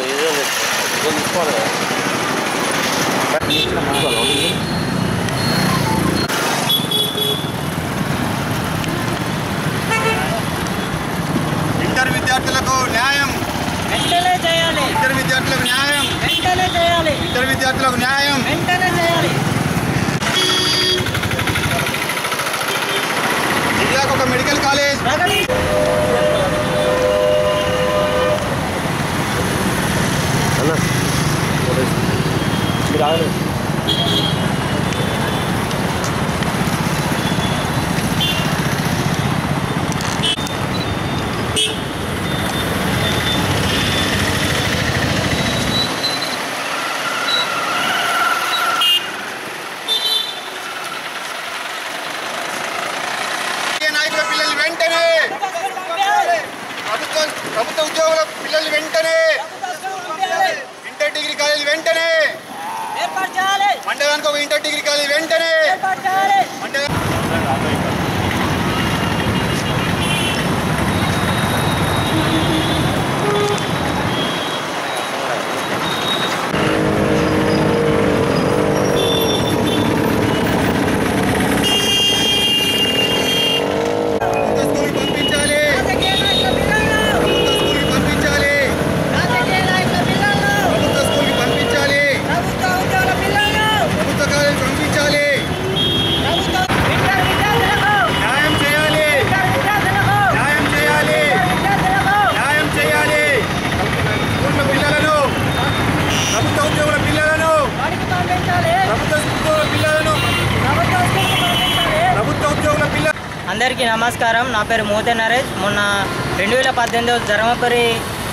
ఇదే ఇదే తీసుకోవాలి కదా. ఇంటర్ విద్యార్థులకు న్యాయం వెంటనే చేయాలి ఇంటర్ విద్యార్థులకు న్యాయం వెంటనే చేయాలి ఇంటర్ విద్యార్థులకు న్యాయం వెంటనే చేయాలి జిల్లాకు ఒక మెడికల్ కాలేజ్ ప్రకటి అన్న మీరు ఆగలేదు రాజకీయ నాయకుల పిల్లల్ని వెంటనే ప్రభుత్వ ప్రభుత్వ ఉద్యోగుల పిల్లల్ని వెంటనే ఇంటర్ డిగ్రీ కాలేజీ వెంటనే ఏర్పాటు చేయాలి మండలానికి ఒక ఇంటర్ డిగ్రీ కాలేజీ వెంటనే ఏర్పాటు చేయాలి మండల ప్రభుత్వ స్కూల్కి పంపించాలి రాజకీయ నాయకుల పిల్లలు ప్రభుత్వ స్కూల్కి పంపించాలి రాజకీయ నాయకుల పిల్లలు ప్రభుత్వ స్కూల్కి పంపించాలి ప్రభుత్వ ఉద్యోగుల పిల్లలు ప్రభుత్వ కాలేజీ పంపించాలి ప్రభుత్వ ఇంటర్ విద్యార్థులకు న్యాయం చేయాలి ఇంటర్ విద్యార్థులకు న్యాయం చేయాలి ఇంటర్ విద్యార్థులకు న్యాయం చేయాలి స్కూళ్ళ పిల్లలను ప్రభుత్వ ఉద్యోగుల పిల్లలను బడికి పంపించాలి ప్రభుత్వ ఉద్యోగుల పిల్లలను ప్రభుత్వ స్కూల్కి పంపించాలి ప్రభుత్వ ఉద్యోగుల పిల్లలు అందరికీ నమస్కారం నా పేరు మోతే నరేష్ మొన్న రెండు వేల పద్దెనిమిదిలో ధర్మపురి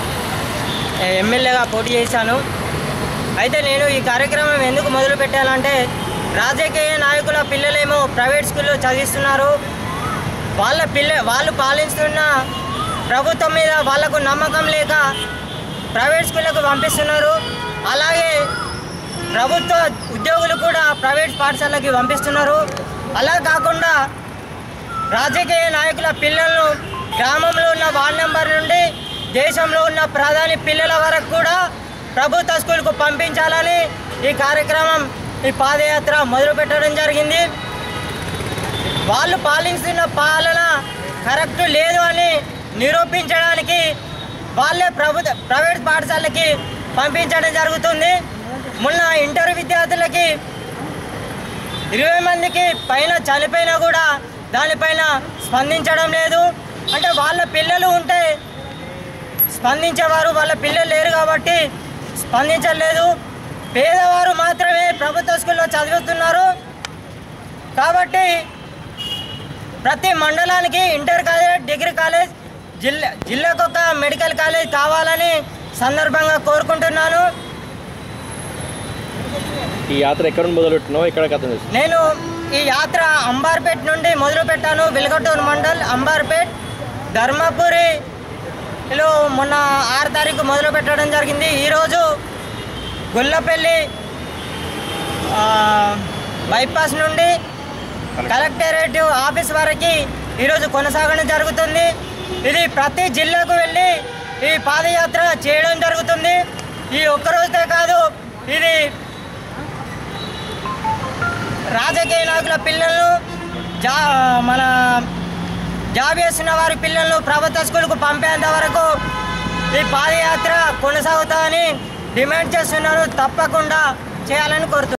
ఎమ్మెల్యేగా పోటీ చేశాను అయితే నేను ఈ కార్యక్రమం ఎందుకు మొదలు పెట్టాలంటే రాజకీయ నాయకుల పిల్లలేమో ప్రైవేట్ స్కూల్లో చదివిస్తున్నారు వాళ్ళ పిల్ల వాళ్ళు పాలిస్తున్న ప్రభుత్వం మీద వాళ్ళకు నమ్మకం లేక ప్రైవేట్ స్కూళ్ళకు పంపిస్తున్నారు అలాగే ప్రభుత్వ ఉద్యోగులు కూడా ప్రైవేట్ పాఠశాలకి పంపిస్తున్నారు అలా కాకుండా రాజకీయ నాయకుల పిల్లలను గ్రామంలో ఉన్న వార్డ్ నెంబర్ నుండి దేశంలో ఉన్న ప్రధాని పిల్లల వరకు కూడా ప్రభుత్వ స్కూల్కు పంపించాలని ఈ కార్యక్రమం ఈ పాదయాత్ర మొదలు పెట్టడం జరిగింది వాళ్ళు పాలిస్తున్న పాలన కరెక్ట్ లేదు అని నిరూపించడానికి వాళ్ళే ప్రభుత్వ ప్రైవేట్ పాఠశాలకి పంపించడం జరుగుతుంది మొన్న ఇంటర్ విద్యార్థులకి ఇరవై మందికి పైన చనిపోయినా కూడా దానిపైన స్పందించడం లేదు అంటే వాళ్ళ పిల్లలు ఉంటే స్పందించేవారు వాళ్ళ పిల్లలు లేరు కాబట్టి స్పందించలేదు పేదవారు మాత్రమే ప్రభుత్వ స్కూల్లో చదువుతున్నారు కాబట్టి ప్రతి మండలానికి ఇంటర్ కాలేజ్ డిగ్రీ కాలేజ్ జిల్లా జిల్లాకు ఒక మెడికల్ కాలేజ్ కావాలని సందర్భంగా కోరుకుంటున్నాను ఈ యాత్ర ఎక్కడ నుండి మొదలు పెట్టినావు ఎక్కడ కథ చేస్తున్నావు నేను ఈ యాత్ర అంబార్పేట్ నుండి మొదలు పెట్టాను వెలగటూరు మండల్ అంబార్పేట్ ధర్మపురిలో మొన్న ఆరు తారీఖు మొదలు పెట్టడం జరిగింది ఈరోజు గొల్లపల్లి ఆ, బైపాస్ నుండి కలెక్టరేట్ ఆఫీస్ వరకు ఈరోజు కొనసాగడం జరుగుతుంది ఇది ప్రతి జిల్లాకు వెళ్ళి ఈ పాదయాత్ర చేయడం జరుగుతుంది ఈ ఒక్కరోజుతే కాదు ఇది రాజకీయ నాయకుల పిల్లలను జా మన జాబ్ చేస్తున్న వారి పిల్లలను ప్రభుత్వ స్కూల్కు పంపేంత వరకు ఈ పాదయాత్ర కొనసాగుతామని డిమాండ్ చేస్తున్నారు తప్పకుండా చేయాలని కోరుతున్నారు